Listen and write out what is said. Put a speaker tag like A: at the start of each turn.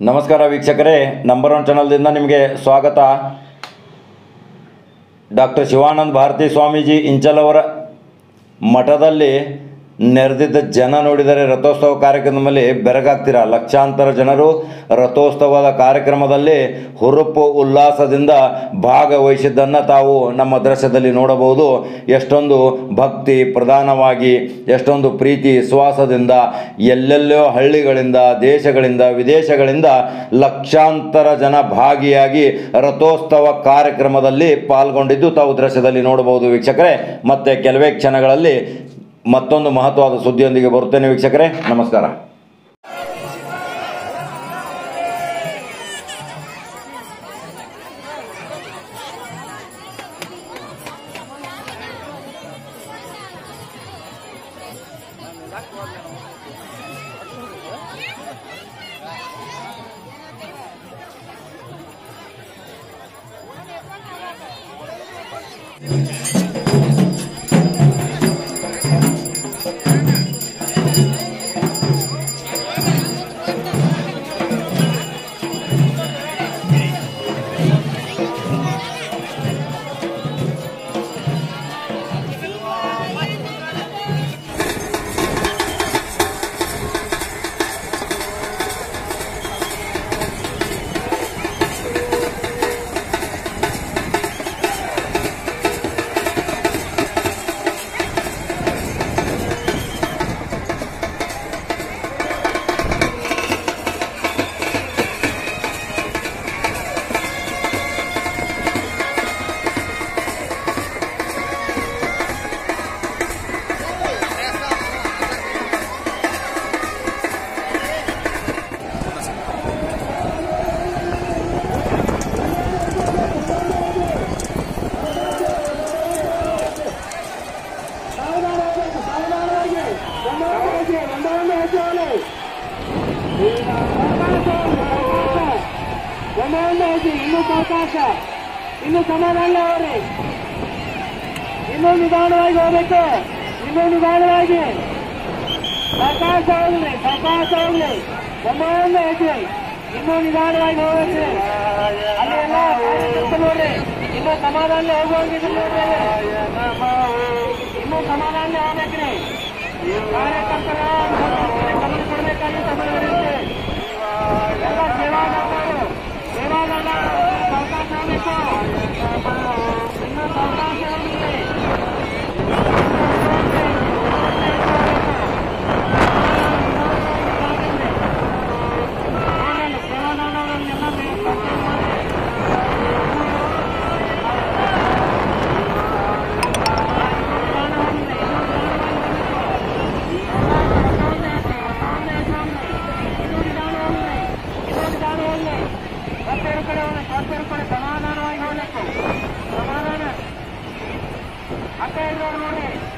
A: ನಮಸ್ಕಾರ ವೀಕ್ಷಕರೇ number one ಚಾನಲ್ದಿಂದ ನಿಮಗೆ ಸ್ವಾಗತ ಡಾಕ್ಟರ್ ಶಿವಾನಂದ ಭಾರತಿ ಸ್ವಾಮೀಜಿ ಇಂಚಲ್ ಅವರ ಮಠದಲ್ಲಿ ನೆರೆದಿದ್ದ ಜನ ನೋಡಿದರೆ ರಥೋತ್ಸವ ಕಾರ್ಯಕ್ರಮದಲ್ಲಿ ಬೆರಗಾಗ್ತೀರ ಲಕ್ಷಾಂತರ ಜನರು ರಥೋತ್ಸವದ ಕಾರ್ಯಕ್ರಮದಲ್ಲಿ ಹುರುಪು ಉಲ್ಲಾಸದಿಂದ ಭಾಗವಹಿಸಿದ್ದನ್ನು ತಾವು ನಮ್ಮ ದೃಶ್ಯದಲ್ಲಿ ನೋಡಬಹುದು ಎಷ್ಟೊಂದು ಭಕ್ತಿ ಪ್ರಧಾನವಾಗಿ ಎಷ್ಟೊಂದು ಪ್ರೀತಿ ವಿಶ್ವಾಸದಿಂದ ಎಲ್ಲೆಲ್ಲೋ ಹಳ್ಳಿಗಳಿಂದ ದೇಶಗಳಿಂದ ವಿದೇಶಗಳಿಂದ ಲಕ್ಷಾಂತರ ಜನ ಭಾಗಿಯಾಗಿ ರಥೋತ್ಸವ ಕಾರ್ಯಕ್ರಮದಲ್ಲಿ ಪಾಲ್ಗೊಂಡಿದ್ದು ತಾವು ದೃಶ್ಯದಲ್ಲಿ ನೋಡಬಹುದು ವೀಕ್ಷಕರೇ ಮತ್ತೆ ಕೆಲವೇ ಕ್ಷಣಗಳಲ್ಲಿ ಮತ್ತೊಂದು ಮಹತ್ವದ ಸುದ್ದಿಯೊಂದಿಗೆ ಬರುತ್ತೇನೆ ವೀಕ್ಷಕರೇ ನಮಸ್ಕಾರ
B: ಇನ್ನು ಅವಕಾಶ ಇನ್ನು ಸಮಾಧಾನ ಅವ್ರಿ ಇನ್ನೂ ನಿಧಾನವಾಗಿ ಹೋಗ್ಬೇಕು ಇನ್ನೂ ನಿಧಾನವಾಗಿ ಅವಕಾಶ ಹೋಗ್ಲಿ ಅವಕಾಶ ಹೋಗ್ಲಿ ಸಮಾಧಾನ ಐತಿ ಇನ್ನೂ ನಿಧಾನವಾಗಿ ಹೋಗ್ಬೇಕು ಅಲ್ಲಿ ಎಲ್ಲ ಕಾರ್ಯಕರ್ತರು ನೋಡ್ರಿ ಇನ್ನೂ ಸಮಾಧಾನ ಹೋಗುವಂಗಿದ್ರು ನೋಡ್ರಿ ಇನ್ನೂ ಸಮಾಧಾನ ಹೋಗ್ಬೇಕ್ರಿ ಕಾರ್ಯಕರ್ತರ ಗಮನ ಕೊಡ್ಬೇಕಾಗಿ ಸಮಯವಿರುತ್ತೆ ಎಲ್ಲ ಸೇವಾದಾರರು ಸೇವಾದಾರರು ಅವಕಾಶ ಆಗಬೇಕು ಇನ್ನೂ ಅವಕಾಶ ಆಗುತ್ತೆ ಸೇವಾದಾರರನ್ನೆಲ್ಲ ಸಮಾಧಾನವಾಗಿ ಹೋಗ್ಬೇಕು ಸಮಾಧಾನ ಅಕ್ಕ ಇರೋರು ನೋಡಿ